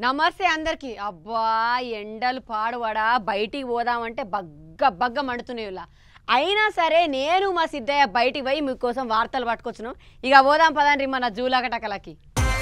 నమస్తే అందరికి అబ్బా ఎండలు పాడువాడా బయటికి పోదామంటే బగ్గ బగ్గ మండుతున్నాయి ఇలా అయినా సరే నేను మా సిద్ధయ్య బయటికి పోయి మీకోసం వార్తలు పట్టుకొచ్చును ఇక పోదాం పదండి మన జూలాకటకలకి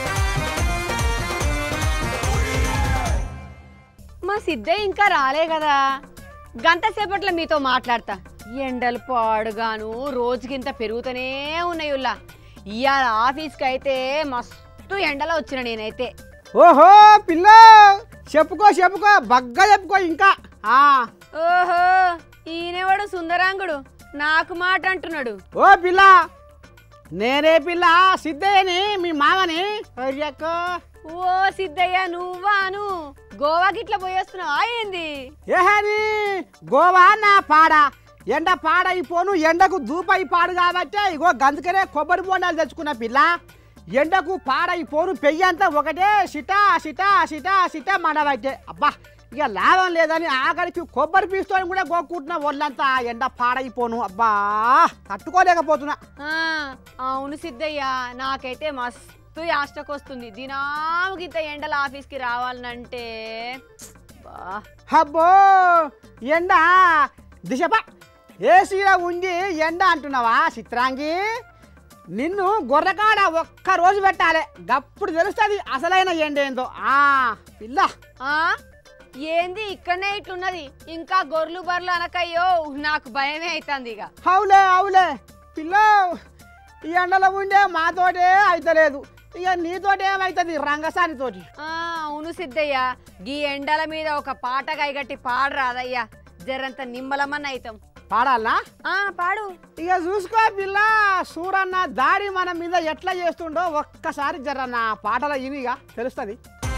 మా సిద్ధయ్య ఇంకా రాలే కదా గంట సేపట్లో మీతో మాట్లాడతా ఎండలు పాడుగాను రోజుకింత పెరుగుతూనే ఉన్నాయి ఉల్లా ఇవాళ ఆఫీస్కి అయితే మస్తు ఎండలో వచ్చిన నేనైతే ఓహో పిల్ల చెప్పుకో చెప్పుకో బగ్గా చెప్పుకో ఇంకా ఆ ఓహో ఈయనెవడు సుందరాంగుడు నాకు మాట అంటున్నాడు ఓ పిల్ల నేనే పిల్ల సిద్ధయ్యని మీ మామని అయ్యక్క ఓ సిద్ధయ్య నువ్వాను గోవాకి ఇట్లా పోయేస్తున్నావా ఏంది ఏహని గోవా నా పాడ ఎండ పాడైపోను ఎండకు దూపై పాడు కాబట్టి ఇగో గందుకనే కొబ్బరి బోండాలు తెచ్చుకున్న పిల్ల ఎండకు పాడైపోను పెయ్యి అంతా ఒకటే సిటా సిటా సిటా సిటా మండబట్టే అబ్బా ఇక లాభం లేదని ఆఖరికి కొబ్బరి పీస్తో కూడా గోక్కుంటున్నా ఒళ్ళంతా ఎండ పాడైపోను అబ్బా తట్టుకోలేకపోతున్నా ఆ, అవును సిద్ధయ్య నాకైతే మస్తు యాష్టకొస్తుంది దినాముకి ఇంత ఎండల ఆఫీస్కి రావాలనంటే బా అబ్బో ఎండ దిశప ఏసీలో ఉంది ఎండ అంటున్నావా చిత్రాంగి నిన్ను గొర్రెకాడ ఒక్క రోజు పెట్టాలి గప్పుడు తెలుస్తుంది అసలైన ఎండ ఏందో ఆ పిల్ల ఆ ఏంది ఇక్కడనే ఇట్లున్నది ఇంకా గొర్రెలు బర్రెలు అనకయ్యో నాకు భయమే అవుతుంది ఇక అవులే అవులే పిల్ల ఈ ఎండలో ఉండే మాతోటే అయితలేదు ఇక నీతోటి ఏమవుతుంది రంగసానితోటి ఆ, అవును సిద్ధయ్య గీ ఎండల మీద ఒక పాట కైగట్టి పాడరాదయ్యా జరంత నిమ్మలమన్న అయితాం పాడాలనా ఆ పాడు ఇక చూసుకో పిల్ల సూరన్న దాడి మన మీద ఎట్లా చేస్తుండో ఒక్కసారి జర నా పాటల ఇనిగా తెలుస్తుంది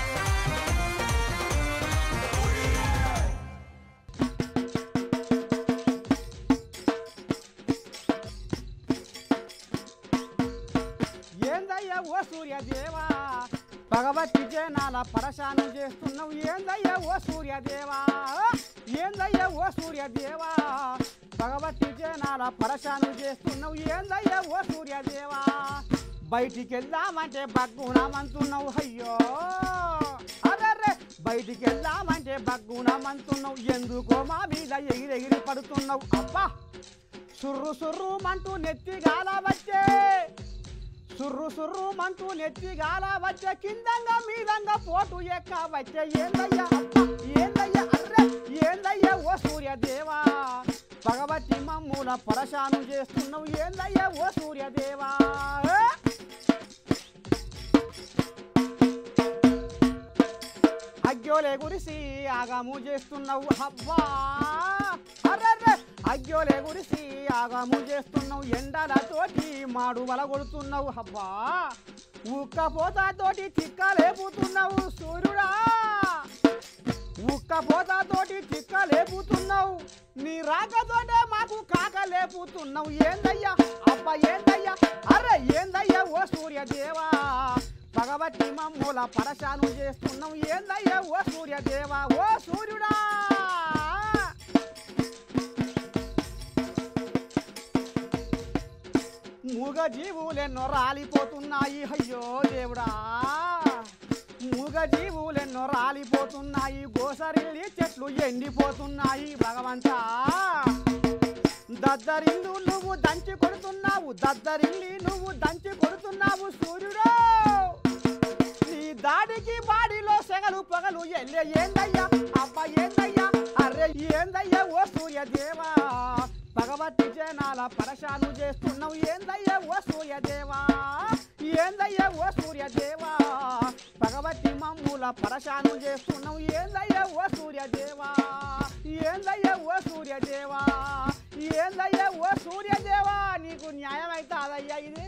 ఏందయ్యా ఓ సూర్యదేవా భగవతి జనాల పరశానం చేస్తున్నావు ఏందయ్యా ఓ సూర్యదేవా ఏందయ్యా ఓ సూర్యదేవా భగవతి జనాల పరశానం చేస్తున్నావు ఏందయ్యా ఓ సూర్యదేవా బయటికి వెళ్దామంటే బగ్గుణమంటున్నావు అయ్యో అరే బయటికి వెళ్దామంటే బగ్గుణమంటున్నావు ఎందుకో మా మీద ఎగిరెగిరి పడుతున్నావు అబ్బా సుర్రు సుర్రు మంటూ నెత్తి గాల వచ్చే సుర్రు సుర్రు మంటూ నెత్తి గాల వచ్చే కిందంగా మీదంగా పోటు ఎక్క వచ్చే ఏందయ్యా అబ్బా, ఏందయ్యా అర్రే ఏందయ్యా ఓ సూర్యదేవా భగవతి మమ్ముల పరశాను చేస్తున్నావు ఏందయ్యా ఓ సూర్యదేవా ఏ? అగ్గోలే గురిసి ఆగాము చేస్తున్నావు హబ్బా అర్రర్రే అగ్గోలే గురిసి ఆగాము చేస్తున్నావు ఎండలతోటి మాడు వలగొడుతున్నావు హబ్బా ఉక్కపోతతోటి చిక్క లేపుతున్నావు సూర్యుడా ఉక్కపోతతోటి చిక్క లేపుతున్నావు నీ రాకతోటే మాకు కాక లేపుతున్నావు ఏందయ్యా అబ్బా ఏందయ్యా అరే ఏందయ్యా ఓ సూర్యదేవా భగవతి మమ్ముల పరశాను చేస్తున్నావు ఏందయ్యా ఓ సూర్యదేవా ఓ సూర్యుడా మూగ జీవులెన్నో రాలిపోతున్నాయి అయ్యో దేవుడా మూగ జీవులెన్నో రాలిపోతున్నాయి గోసరిల్లి చెట్లు ఎండిపోతున్నాయి భగవంతా దద్దరిల్లు నువ్వు దంచి కొడుతున్నావు దద్దరిల్లి నువ్వు దంచి కొడుతున్నావు సూర్యుడు నీ దాడికి బాడీలో సెగలు పొగలు ఎల్లే ఏందయ్యా అబ్బ ఏందయ్యా అరే ఏందయ్యా ఓ సూర్యదేవా భగవతి జనాల పరశాను చేస్తున్నావు ఏందయ్యా ఓ సూర్యదేవా ఏందయ్యా ఓ సూర్యదేవా భగవతి మమ్ముల పరశాను చేస్తున్నావు ఏందయ్యా ఓ సూర్యదేవా ఏందయ్యా ఓ సూర్యదేవా ఏందయ్యా ఓ సూర్యదేవా నీకు న్యాయం అయితే అదయ్యా ఇది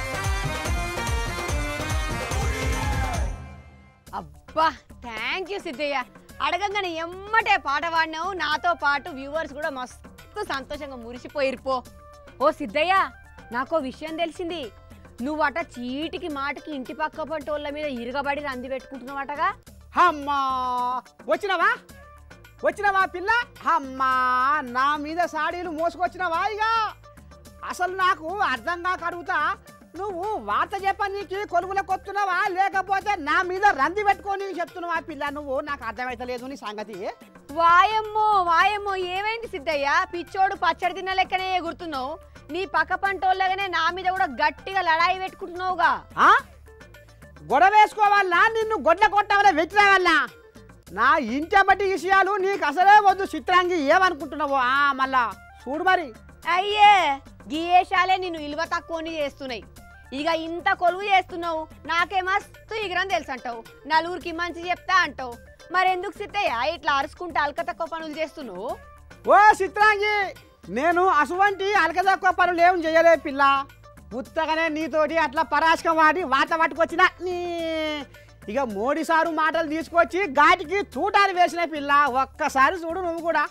అబ్బా థ్యాంక్ యూ సిద్ధయ్య అడగంగానే ఎమ్మటే పాట పాడినావు నాతో పాటు వ్యూవర్స్ కూడా మస్తు సంతోషంగా మురిసిపోయిరుపో ఓ సిద్ధయ్య నాకో విషయం తెలిసింది నువ్వట చీటికి మాటికి ఇంటి పక్క పంటోళ్ళ మీద ఇరగబడి రంది పెట్టుకుంటున్నావటగా అమ్మా వచ్చినవా వచ్చినవా పిల్ల అమ్మా నా మీద సాడీలు మోసుకొచ్చినవా ఇక అసలు నాకు అర్థం కాక అడుగుతా నువ్వు వార్త చెప్పనీకి కొలువులకు వస్తున్నావా లేకపోతే నా మీద రంది పెట్టుకొని చెప్తున్నావా పిల్ల నువ్వు నాకు అర్థమైతలేదు నీ సంగతి వాయమ్మో వాయమ్మో ఏమైంది సిద్ధయ్య పిచ్చోడు పచ్చడి తిన్న లెక్కనే ఎగురుతున్నావు నీ పక్క పంటోళ్ళగానే నా మీద కూడా గట్టిగా లడాయి పెట్టుకుంటున్నావుగా ఆ? గొడవ వేసుకోవాలా నిన్ను గొడ్ల కొట్టవలే వెచ్చిరావాలా నా ఇంటబట్టి విషయాలు నీకు అసలే వద్దు చిత్రాంగి ఏమనుకుంటున్నావు ఆ మళ్ళా చూడు మరి అయ్యే గీయేషాలే నిన్ను ఇలువ తక్కువని చేస్తున్నాయి ఇక ఇంత కొలువు చేస్తున్నావు నాకే మస్తు ఇగరం తెలుసు అంటావు నలుగురికి మంచి చెప్తా అంటావు మరెందుకు సిద్ధయ్య ఇట్లా అరుచుకుంటూ అల్క తక్కువ పనులు చేస్తున్నావు ఓ చిత్రాంగి నేను అసువంటి అలకదక్కువ పనులు ఏం చేయలే పిల్ల ఉత్తగానే నీతోటి అట్లా పరాశకం వాడి వాత పట్టుకొచ్చిన నీ ఇక మోడీ సారు మాటలు తీసుకొచ్చి ఘాటికి చూటాలు వేసిన పిల్ల ఒక్కసారి చూడు నువ్వు కూడా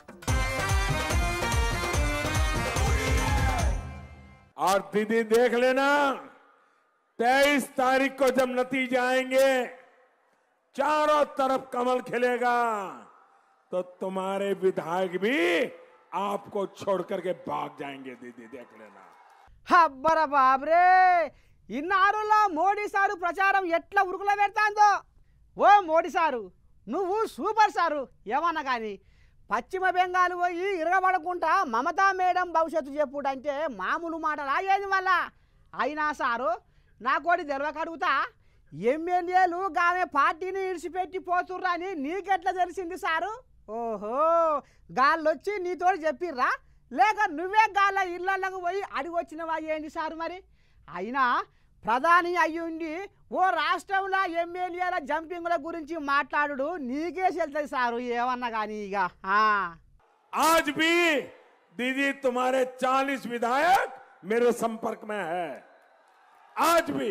और दीदी देख लेना तेईस तारीख को जब नतीजे आएंगे चारों तरफ कमल खिलेगा तो तुम्हारे विधायक भी आपको छोड़ करके भाग जाएंगे दीदी देख लेना అబ్బర బాబ్రే ఇన్నారులో మోడీ సారు ప్రచారం ఎట్లా ఉరుకులో పెడతాందో ఓ మోడీ సారు నువ్వు సూపర్ సారు ఏమన్నా కానీ పశ్చిమ బెంగాల్ పోయి ఇరగబడకుండా మమతా మేడం భవిష్యత్తు చెప్పుడంటే మామూలు మాటలా ఏది మళ్ళా అయినా సారు నా కోడి తెలవక అడుగుతా ఎమ్మెల్యేలు గామె పార్టీని ఇడిచిపెట్టి పోతుర్రని నీకెట్లా తెలిసింది సారు ఓహో గాళ్ళొచ్చి నీతోటి చెప్పిర్రా లేక నువ్వే గాళ్ళ ఇళ్ళకు పోయి అడిగి వచ్చినవా ఏంటి సారు మరి అయినా ప్రధాని అయ్యుండి ఓ రాష్ట్రంలో ఎమ్మెల్యేల జంపింగ్ల గురించి మాట్లాడు నీకే చెల్తుంది సారు ఏమన్నా కానీ ఇక ఆ. आज भी दीदी तुम्हारे 40 विधायक मेरे संपर्क में है आज भी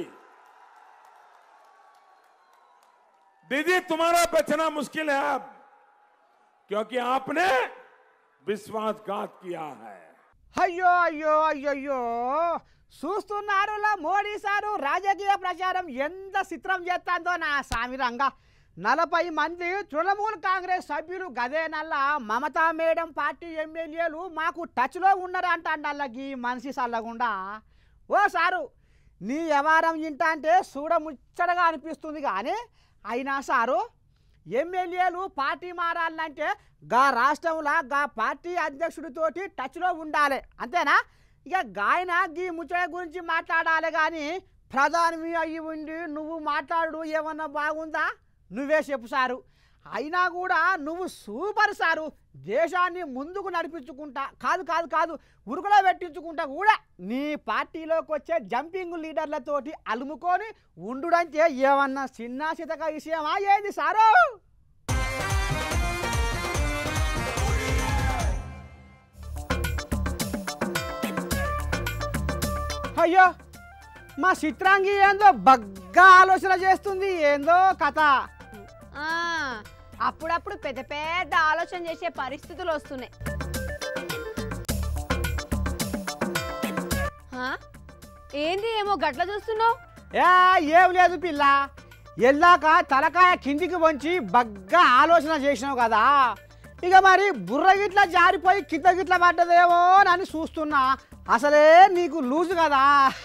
दीदी तुम्हारा बचना मुश्किल है अब क्योंकि आपने विश्वासघात किया है అయ్యో అయ్యో అయ్యయ్యో చూస్తున్నారులా మోడీ సారు రాజకీయ ప్రచారం ఎంత చిత్రం చేస్తాందో నా సామిరంగా నలభై మంది తృణమూల్ కాంగ్రెస్ సభ్యులు గదే నల్ల మమతా మేడం పార్టీ ఎమ్మెల్యేలు మాకు టచ్లో ఉన్నారంట అండల్లకి మనిషి చల్లకుండా ఓ సారు నీ వ్యవహారం ఇంట అంటే చూడముచ్చటగా అనిపిస్తుంది కానీ అయినా సారు ఎమ్మెల్యేలు పార్టీ మారాలంటే గా రాష్ట్రంలో గా పార్టీ అధ్యక్షుడితోటి టచ్లో ఉండాలి అంతేనా ఇక గాయన గీ ముచ్చట గురించి మాట్లాడాలి కానీ ప్రధాని అయ్యి ఉండి నువ్వు మాట్లాడు ఏమన్నా బాగుందా నువ్వే చెప్పు సారు అయినా కూడా నువ్వు సూపర్ సారు దేశాన్ని ముందుకు నడిపించుకుంటా కాదు కాదు కాదు ఉరుకులో పెట్టించుకుంటా కూడా నీ పార్టీలోకి వచ్చే జంపింగ్ లీడర్లతోటి అలుముకొని ఉండుడంటే ఏమన్నా చిన్న చితక విషయమా ఏది సారు అయ్యో మా చిత్రాంగి ఏందో బగ్గా ఆలోచన చేస్తుంది ఏందో కథ ఆ, అప్పుడప్పుడు పెద్ద పెద్ద ఆలోచన చేసే పరిస్థితులు వస్తున్నాయి ఆ? ఏంది ఏమో గట్ల చూస్తున్నావు ఏ ఏం లేదు పిల్ల ఎల్లాక తలకాయ కిందికి వంచి బగ్గా ఆలోచన చేసినావు కదా ఇక మరి బుర్ర గిట్ల జారిపోయి కింద గిట్ల పడ్డదేమో అని చూస్తున్నా అసలే నీకు లూజు కదా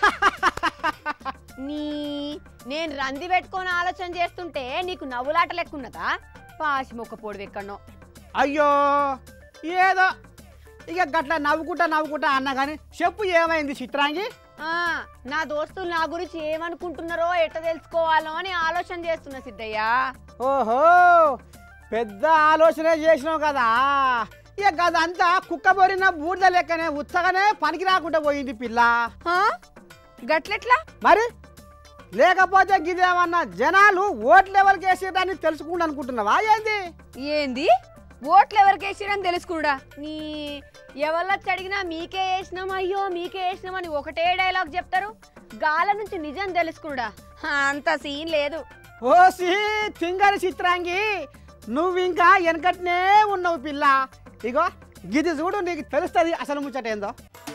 నీ నేను రంది పెట్టుకొని ఆలోచన చేస్తుంటే నీకు నవ్వులాట లెక్కున్నదా పాసి మొక్క పొడి ఎక్కడనో అయ్యో ఏదో ఇక గట్ల నవ్వుకుంటా నవ్వుకుంటా అన్నా కానీ చెప్పు ఏమైంది చిత్రాంగి ఆ, నా దోస్తులు నా గురించి ఏమనుకుంటున్నారో ఎట్ట తెలుసుకోవాలో అని ఆలోచన చేస్తున్నా సిద్ధయ్య ఓహో పెద్ద ఆలోచనే చేసినావు కదా ఇక గదంతా కుక్కబోరిన బూడిద లెక్కనే ఉత్తగానే పనికి రాకుండా పోయింది పిల్ల ఆ? గట్లెట్లా మరి లేకపోతే గిదేమన్నా జనాలు ఓట్లు ఎవరికి వేసేదాన్ని తెలుసుకుంటా అనుకుంటున్నావా ఏంది ఏంది ఓట్లు ఎవరికి వేసిరని తెలుసుకుడా నీ ఎవరొచ్చి అడిగినా మీకే వేసినాం అయ్యో మీకే వేసినాం అని ఒకటే డైలాగ్ చెప్తారు గాల నుంచి నిజం తెలుసుకుడా అంత సీన్ లేదు ఓసి తింగరి చిత్రాంగి నువ్వు ఇంకా వెనకట్నే ఉన్నావు పిల్ల ఇగో గిది చూడు నీకు తెలుస్తుంది అసలు ముచ్చట ఏందో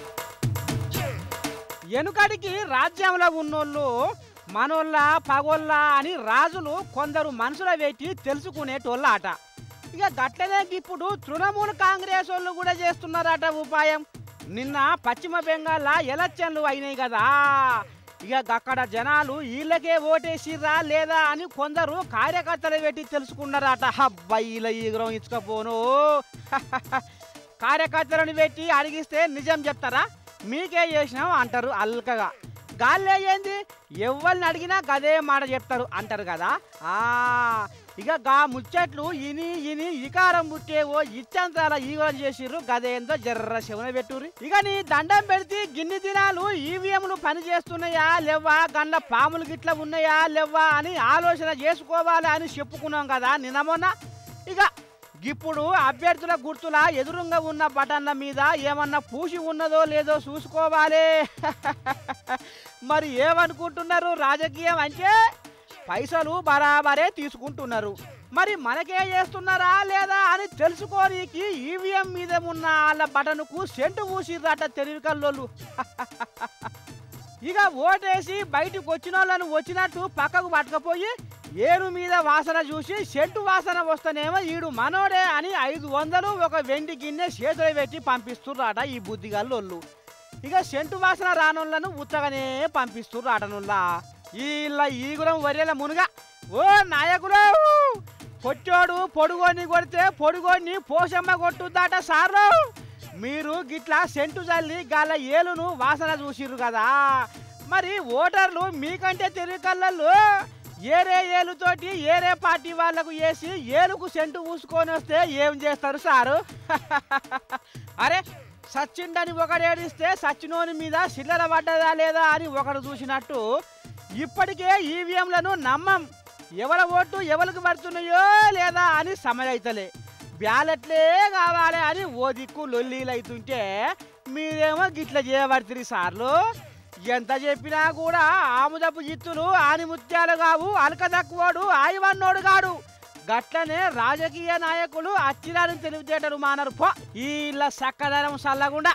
వెనుకడికి రాజ్యంలో ఉన్నోళ్ళు మనోళ్ళ పగోళ్ళ అని రాజులు కొందరు మనుషుల పెట్టి తెలుసుకునేటోళ్ళ ఆట ఇక గట్లనే ఇప్పుడు తృణమూల్ కాంగ్రెస్ వాళ్ళు కూడా చేస్తున్నారట ఉపాయం నిన్న పశ్చిమ బెంగాల్ ఎలక్షన్లు అయినాయి కదా ఇక అక్కడ జనాలు వీళ్ళకే ఓటేసిర్రా లేదా అని కొందరు కార్యకర్తలు పెట్టి తెలుసుకున్నారట అబ్బాయిల ఈగురం ఇచ్చుకపోను కార్యకర్తలను పెట్టి అడిగిస్తే నిజం చెప్తారా మీకే చేసినాం అంటారు అల్కగా గాల్లే ఏంది ఎవరిని అడిగినా గదే మాట చెప్తారు అంటారు కదా ఆ ఇక గా ముచ్చట్లు ఇని ఇని ఇకారం పుట్టేవో ఇచ్చంతాల ఈగోలు చేసిర్రు గదేందో జర్ర శవన పెట్టుర్రి ఇక నీ దండం పెడితే గిన్ని దినాలు ఈవీఎంలు పని చేస్తున్నాయా లేవా గండ్ల పాములు గిట్ల ఉన్నాయా లేవా అని ఆలోచన చేసుకోవాలి అని చెప్పుకున్నాం కదా నిన్న మొన్న ఇక ఇప్పుడు అభ్యర్థుల గుర్తుల ఎదురుగా ఉన్న బటన్ల మీద ఏమన్నా పూసి ఉన్నదో లేదో చూసుకోవాలి మరి ఏమనుకుంటున్నారు రాజకీయం అంటే పైసలు బరాబరే తీసుకుంటున్నారు మరి మనకే చేస్తున్నారా లేదా అని తెలుసుకోనికి ఈవీఎం మీద ఉన్న వాళ్ళ బటన్కు సెంటు పూసిర్రట తెలివికల్లోళ్ళు ఇక ఓటేసి బయటకు వచ్చిన వాళ్ళను వచ్చినట్టు పక్కకు పట్టుకపోయి ఏరు మీద వాసన చూసి సెంటు వాసన వస్తేనేమో ఈడు మనోడే అని ఐదు వందలు ఒక వెండి గిన్నె చేతులు పెట్టి పంపిస్తుర్రాట ఈ బుద్ధిగల్లోళ్ళు ఇక సెంటు వాసన రానోళ్ళను ఉత్తగానే పంపిస్తుర్రు ఆటనుల్లా వీళ్ళ ఈగురం వరేల మునుగా ఓ నాయకుడు పొచ్చోడు పొడుగోని కొడితే పొడుగోని పోషమ్మ కొట్టుద్దాట సార్లు మీరు గిట్లా సెంటు చల్లి గాల ఏలును వాసన చూసిర్రు కదా మరి ఓటర్లు మీకంటే తెలివికల్లలు ఏరే ఏలుతోటి ఏరే పార్టీ వాళ్ళకు వేసి ఏలుకు సెంటు పూసుకొని వస్తే ఏం చేస్తారు సారు అరే సచ్చిండని ఒకడు ఏడిస్తే సచ్చినోని మీద చిల్లర పడ్డదా లేదా అని ఒకడు చూసినట్టు ఇప్పటికే ఈవీఎంలను నమ్మం ఎవల ఓటు ఎవరికి పడుతున్నాయో లేదా అని సమయైతలే బ్యాలెట్లే కావాలి అని ఓ దిక్కు లొల్లీలు అవుతుంటే మీరేమో గిట్ల చేయబడుతుంది సార్లు ఎంత చెప్పినా కూడా ఆముదపు జిత్తులు ఆనిముత్యాలు కావు అలక తక్కువడు ఆయివన్నోడు కాడు గట్లనే రాజకీయ నాయకులు అచ్చిరాని తెలివితేటలు మానరు పో వీళ్ళ సక్కదనం సల్లగుండా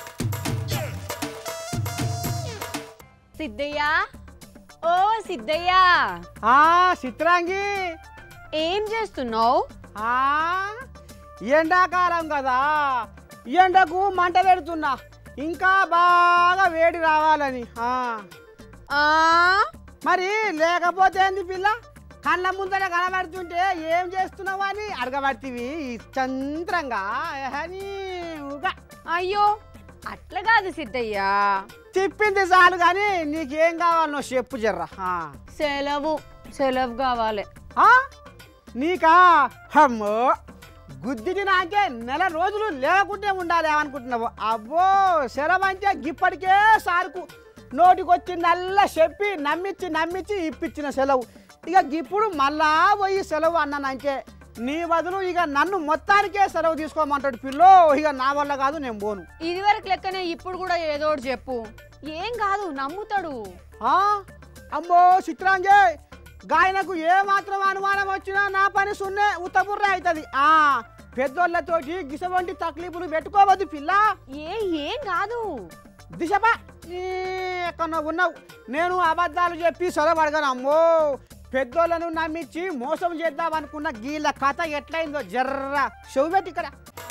సిద్ధయ్య ఓ సిద్ధయ్య ఆ చిత్రాంగి ఏం చేస్తున్నావు ఆ ఎండాకాలం కదా ఎండకు మంట పెడుతున్నా ఇంకా బాగా వేడి రావాలని ఆ. ఆ మరి లేకపోతే ఏంది పిల్ల కళ్ళ ముందర కనబడుతుంటే ఏం చేస్తున్నావు అని అడగబడితివి చంద్రంగా అని ఊగా. అయ్యో అట్లా కాదు సిద్ధయ్య చెప్పింది చాలు కానీ నీకేం కావాలనో చెప్పు జర్రా ఆ. సెలవు సెలవు కావాలి ఆ? నీకా అమ్మో గుద్దిది నాకే నెల రోజులు లేకుంటే ఉండాలి అనుకుంటున్నావు అబ్బో సెలవు అంటే గిప్పటికే సార్కు నోటికొచ్చి నల్ల చెప్పి నమ్మించి నమ్మించి ఇప్పించిన సెలవు ఇక ఇప్పుడు మళ్ళా పోయి సెలవు అన్నానంటే నీ బదులు ఇక నన్ను మొత్తానికే సెలవు తీసుకోమంటాడు పిల్లో ఇక నా వల్ల కాదు నేను పోను ఇది వరకు లెక్కనే ఇప్పుడు కూడా ఏదో ఒకటి చెప్పు ఏం కాదు నమ్ముతాడు ఆ? అమ్మో చిత్రాంగే గాయనకు ఏ మాత్రం అనుమానం వచ్చినా నా పని సున్నే ఉత్తబుర్రే అవుతుంది ఆ పెద్దోళ్ళతోటి గిసవంటి తక్లీఫులు పెట్టుకోవద్దు పిల్ల ఏ ఏం కాదు దిశపా నీ ఎక్కడ ఉన్నావు నేను అబద్ధాలు చెప్పి సొరబడగను అమ్మో పెద్దోళ్ళను నమ్మించి మోసం చేద్దాం అనుకున్న గీళ్ళ కథ ఎట్లయిందో జర్ర చెవు పెట్టి ఇక్కడ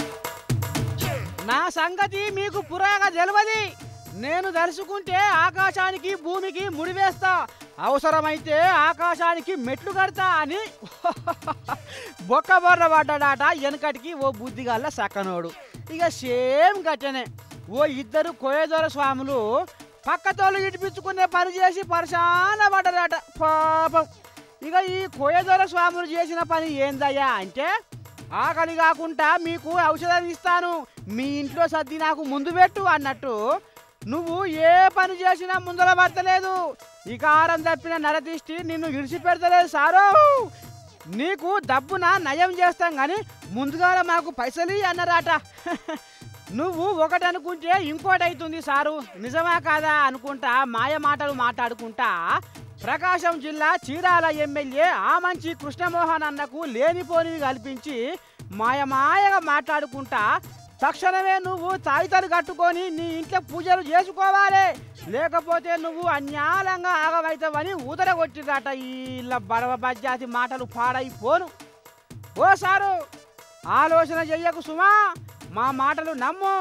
నా సంగతి మీకు పురాగా తెలియదు నేను తలుసుకుంటే ఆకాశానికి భూమికి ముడివేస్తా అవసరమైతే ఆకాశానికి మెట్లు కడతా అని బొక్క బొర్ర పడ్డాడట వెనకటికి ఓ బుద్ధిగల్ల సక్కనోడు ఇక సేమ్ గట్టనే ఓ ఇద్దరు కోయదొర స్వాములు పక్కతోళ్ళు ఇడిపించుకునే పని చేసి పరిశాన పడ్డారట పాపం ఇక ఈ కోయదొర స్వాములు చేసిన పని ఏందయ్యా అంటే ఆకలి కాకుండా మీకు ఔషధం ఇస్తాను మీ ఇంట్లో సర్ది నాకు ముందు పెట్టు అన్నట్టు నువ్వు ఏ పని చేసినా ముందర పడతలేదు ఇక ఆరం తప్పిన నరదిష్టి నిన్ను ఇడిచిపెడతలేదు సారో నీకు డబ్బున నయం చేస్తాం కానీ ముందుగా మాకు పైసలు అన్నారట నువ్వు ఒకటి అనుకుంటే ఇంకోటి అవుతుంది సారు నిజమా కాదా అనుకుంటా మాయ మాటలు మాట్లాడుకుంటా ప్రకాశం జిల్లా చీరాల ఎమ్మెల్యే ఆమంచి కృష్ణమోహన్ అన్నకు లేనిపోనివి కల్పించి మాయ మాయగా మాట్లాడుకుంటా తక్షణమే నువ్వు తాయితలు కట్టుకొని నీ ఇంట్లో పూజలు చేసుకోవాలి లేకపోతే నువ్వు అన్యాలంగా ఆగమవుతావని ఊదర కొట్టిరట వీళ్ళ బడవ బజ్జాతి మాటలు పాడైపోను ఓ సారు ఆలోచన చెయ్యకు సుమా మా మాటలు నమ్ము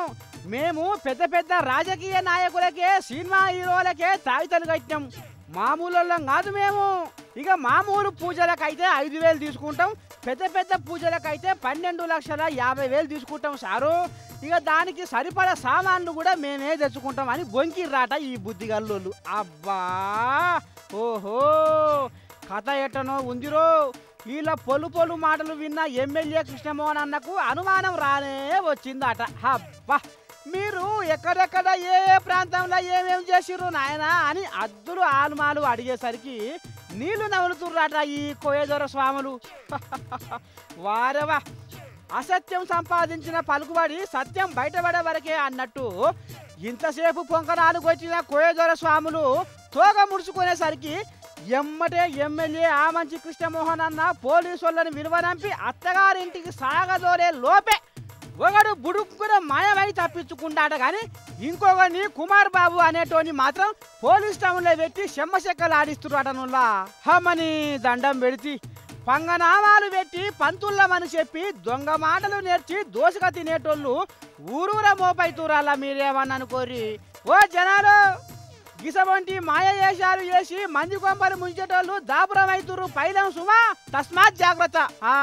మేము పెద్ద పెద్ద రాజకీయ నాయకులకే సినిమా హీరోలకే తాయితలు కట్టాం మామూలు వాళ్ళం కాదు మేము ఇక మామూలు పూజలకైతే ఐదు వేలు తీసుకుంటాం పెద్ద పెద్ద పూజలకైతే పన్నెండు లక్షల యాభై వేలు తీసుకుంటాం సారు ఇక దానికి సరిపడ సామాన్లు కూడా మేమే తెచ్చుకుంటాం అని బొంకిర్రాట ఈ బుద్ధిగల్లోళ్ళు అబ్బా ఓహో కథ ఎట్టనో ఉందిరో వీళ్ళ పొలు పొలు మాటలు విన్న ఎమ్మెల్యే కృష్ణమోహన్ అన్నకు అనుమానం రానే వచ్చిందట అబ్బా మీరు ఎక్కడెక్కడ ఏ ఏ ప్రాంతంలో ఏమేం చేసిర్రు నాయనా అని అద్దులు ఆలుమాలు అడిగేసరికి నీళ్లు నవ్వులుతుర్రట ఈ కోయదొర స్వాములు వారవా అసత్యం సంపాదించిన పలుకుబడి సత్యం బయటపడే వరకే అన్నట్టు ఇంతసేపు పొంకనాలు కొట్టిన కోయదొర స్వాములు తోక ముడుచుకునేసరికి ఎమ్మటే ఎమ్మెల్యే ఆమంచి కృష్ణమోహన్ అన్న పోలీసు వాళ్ళని విలువనంపి అత్తగారింటికి సాగదోలే లోపే ఒకడు బుడుక్కున మాయమై తప్పించుకుంటాట కానీ ఇంకొకని కుమార్ బాబు అనేటోని మాత్రం పోలీస్ టౌన్లో పెట్టి చెమ్మచెక్కలు ఆడిస్తున్నాడనులా హమ్మని దండం పెడితి పంగనామాలు పెట్టి పంతుల్లమని చెప్పి దొంగ మాటలు నేర్చి దోసగా తినేటోళ్ళు ఊరూర మోపైతురాలా మీరేమన్నా అనుకోరి ఓ జనాలు గిసవంటి మాయ వేషాలు చేసి మంది కొంపలు ముంచేటోళ్ళు దాపురమైతురు పైలం సుమా తస్మాత్ జాగ్రత్త ఆ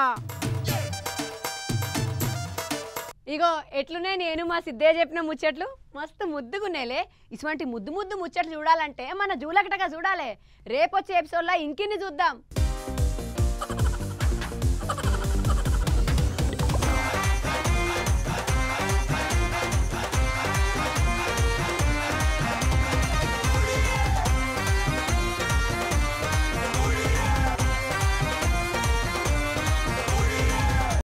ఇగో ఎట్లునే నేను మా సిద్ధయ్య చెప్పిన ముచ్చట్లు మస్తు ముద్దుగున్నాయిలే ఇటువంటి ముద్దు ముద్దు ముచ్చట్లు చూడాలంటే మన జూలకటగా చూడాలి రేపొచ్చే ఎపిసోడ్లో ఇంకిన్ని చూద్దాం